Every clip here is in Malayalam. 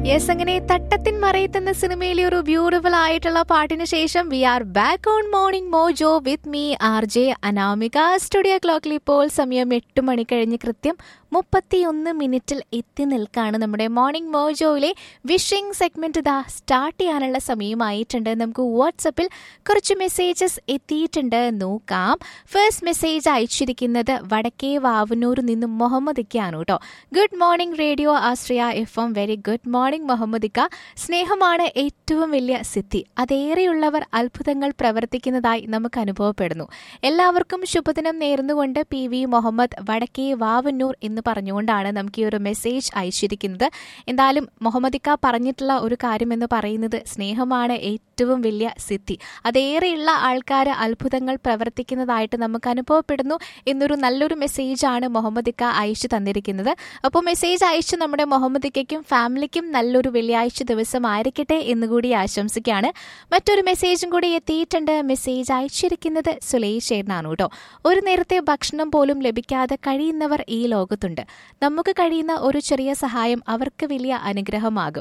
യെസ് അങ്ങനെ തട്ടത്തിൻ മറയത്തെന്ന സിനിമയിലെ ഒരു ബ്യൂട്ടിഫുൾ ആയിട്ടുള്ള പാട്ടിന് ശേഷം we are back on morning mojo with me R J Anamika studio ക്ലോക്കിൽ ഇപ്പോൾ സമയം എട്ട് മണി കഴിഞ്ഞ് കൃത്യം മുപ്പത്തിയൊന്ന് മിനിറ്റിൽ എത്തി നിൽക്കാണ് നമ്മുടെ മോർണിംഗ് മോജോയിലെ വിഷിംഗ് സെഗ്മെന്റ് ഇതാ സ്റ്റാർട്ട് ചെയ്യാനുള്ള സമയമായിട്ടുണ്ട് നമുക്ക് വാട്സപ്പിൽ കുറച്ച് മെസ്സേജസ് എത്തിയിട്ടുണ്ട് നോക്കാം ഫസ്റ്റ് മെസ്സേജ് അയച്ചിരിക്കുന്നത് വടക്കേ വാവനൂരിൽ നിന്നും മുഹമ്മദ് ഇക്കയാണ് കേട്ടോ good morning radio Ashraya F M very good morning Muhammad ഇക്ക സ്നേഹമാണ് ഏറ്റവും വലിയ സിദ്ധി അതേറെയുള്ളവർ അത്ഭുതങ്ങൾ പ്രവർത്തിക്കുന്നതായി നമുക്ക് അനുഭവപ്പെടുന്നു എല്ലാവർക്കും ശുഭദിനം നേർന്നുകൊണ്ട് പി വി മുഹമ്മദ് വടക്കേ വാവന്നൂർ എന്ന് പറഞ്ഞുകൊണ്ടാണ് നമുക്ക് ഈ ഒരു മെസ്സേജ് അയച്ചിരിക്കുന്നത് എന്തായാലും മുഹമ്മദ് ഇക്ക പറഞ്ഞിട്ടുള്ള ഒരു കാര്യം എന്ന് പറയുന്നത് സ്നേഹമാണ് ഏറ്റവും വലിയ സിദ്ധി അതേറെയുള്ള ആൾക്കാർ അത്ഭുതങ്ങൾ പ്രവർത്തിക്കുന്നതായിട്ട് നമുക്ക് അനുഭവപ്പെടുന്നു എന്നൊരു നല്ലൊരു മെസ്സേജാണ് മുഹമ്മദ് ഇക്ക അയച്ചു തന്നിരിക്കുന്നത് അപ്പോൾ മെസ്സേജ് അയച്ച് നമ്മുടെ മുഹമ്മദ് ഇക്കയ്ക്കും ഫാമിലിക്കും നല്ലൊരു വെള്ളിയാഴ്ച ദിവസമായിരിക്കട്ടെ എന്നുകൂടി ആശംസിക്കുകയാണ് മറ്റൊരു മെസ്സേജും കൂടി എത്തിയിട്ടുണ്ട് മെസ്സേജ് അയച്ചിരിക്കുന്നത് സുലേഷ് ചേട്ടനാണ് കേട്ടോ ഒരു നേരത്തെ ഭക്ഷണം പോലും ലഭിക്കാതെ കഴിയുന്നവർ ഈ ലോകത്തുണ്ട് നമുക്ക് കഴിയുന്ന ഒരു ചെറിയ സഹായം അവർക്ക് വലിയ അനുഗ്രഹമാകും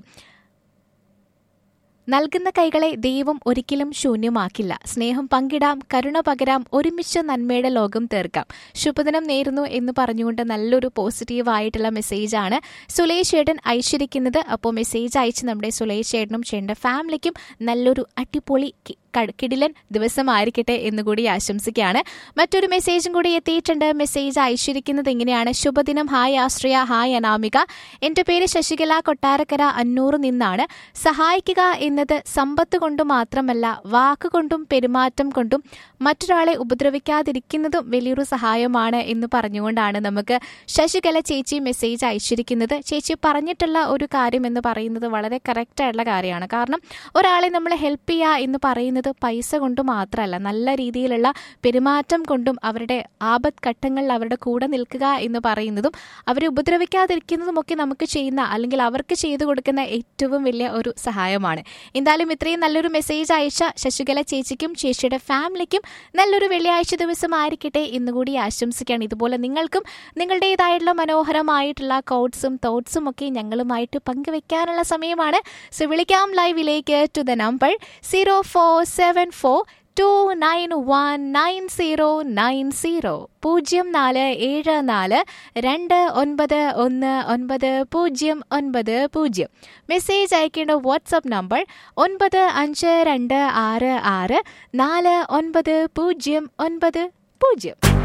നൽകുന്ന കൈകളെ ദൈവം ഒരിക്കലും ശൂന്യമാക്കില്ല സ്നേഹം പങ്കിടാം കരുണ പകരാം ഒരുമിച്ച് നന്മയുടെ ലോകം തീർക്കാം ശുഭദിനം നേരുന്നു എന്ന് പറഞ്ഞുകൊണ്ട് നല്ലൊരു പോസിറ്റീവ് ആയിട്ടുള്ള മെസ്സേജാണ് സുലേഷ് ചേട്ടൻ അയച്ചിരിക്കുന്നത് അപ്പോൾ മെസ്സേജ് അയച്ച് നമ്മുടെ സുലേഷ് ചേട്ടനും ചേട്ടൻ്റെ ഫാമിലിക്കും നല്ലൊരു അടിപൊളി കി- ക- കിടിലൻ ദിവസമായിരിക്കട്ടെ എന്നുകൂടി ആശംസിക്കുകയാണ് മറ്റൊരു മെസ്സേജും കൂടി എത്തിയിട്ടുണ്ട് മെസ്സേജ് അയച്ചിരിക്കുന്നത് ഇങ്ങനെയാണ് ശുഭദിനം ഹായ് ആശ്രയ ഹായ് അനാമിക എൻ്റെ പേര് ശശികല കൊട്ടാരക്കര അന്നൂർ നിന്നാണ് സഹായിക്കുക എന്നത് സമ്പത്ത് കൊണ്ട് മാത്രമല്ല വാക്കുകൊണ്ടും പെരുമാറ്റം കൊണ്ടും മറ്റൊരാളെ ഉപദ്രവിക്കാതിരിക്കുന്നതും വലിയൊരു സഹായമാണ് എന്ന് പറഞ്ഞുകൊണ്ടാണ് നമുക്ക് ശശികല ചേച്ചി മെസ്സേജ് അയച്ചിരിക്കുന്നത് ചേച്ചി പറഞ്ഞിട്ടുള്ള ഒരു കാര്യം എന്ന് പറയുന്നത് വളരെ കറക്റ്റ് ആയിട്ടുള്ള കാര്യമാണ് കാരണം ഒരാളെ നമ്മൾ ഹെൽപ്പ് ചെയ്യുക എന്ന് പറയുന്നത് പൈസ കൊണ്ട് മാത്രമല്ല നല്ല രീതിയിലുള്ള പെരുമാറ്റം കൊണ്ടും അവരുടെ ആപത് ഘട്ടങ്ങളിൽ അവരുടെ കൂടെ നിൽക്കുക എന്ന് പറയുന്നതും അവരെ ഉപദ്രവിക്കാതിരിക്കുന്നതും ഒക്കെ നമുക്ക് ചെയ്യുന്ന അല്ലെങ്കിൽ അവർക്ക് ചെയ്തു കൊടുക്കുന്ന ഏറ്റവും വലിയ ഒരു സഹായമാണ് എന്തായാലും ഇത്രയും നല്ലൊരു മെസ്സേജ് അയച്ച ശശികല ചേച്ചിക്കും ചേച്ചിയുടെ ഫാമിലിക്കും നല്ലൊരു വെള്ളിയാഴ്ച ദിവസമായിരിക്കട്ടെ എന്നുകൂടി ആശംസിക്കുകയാണ് ഇതുപോലെ നിങ്ങൾക്കും നിങ്ങളുടേതായിട്ടുള്ള മനോഹരമായിട്ടുള്ള കോട്ട്സും തോട്ട്സും ഒക്കെ ഞങ്ങളുമായിട്ട് പങ്കുവെക്കാനുള്ള സമയമാണ് സോ വിളിക്കാം ലൈവിലേക്ക് to the number zero four seven four two nine one nine zero nine zero പൂജ്യം നാല് ഏഴ് നാല് രണ്ട് ഒൻപത് ഒന്ന് ഒൻപത് പൂജ്യം ഒൻപത് പൂജ്യം മെസ്സേജ് അയക്കേണ്ട വാട്സപ്പ് നമ്പർ ഒൻപത് അഞ്ച് രണ്ട് ആറ് ആറ് നാല് ഒൻപത് പൂജ്യം ഒൻപത് പൂജ്യം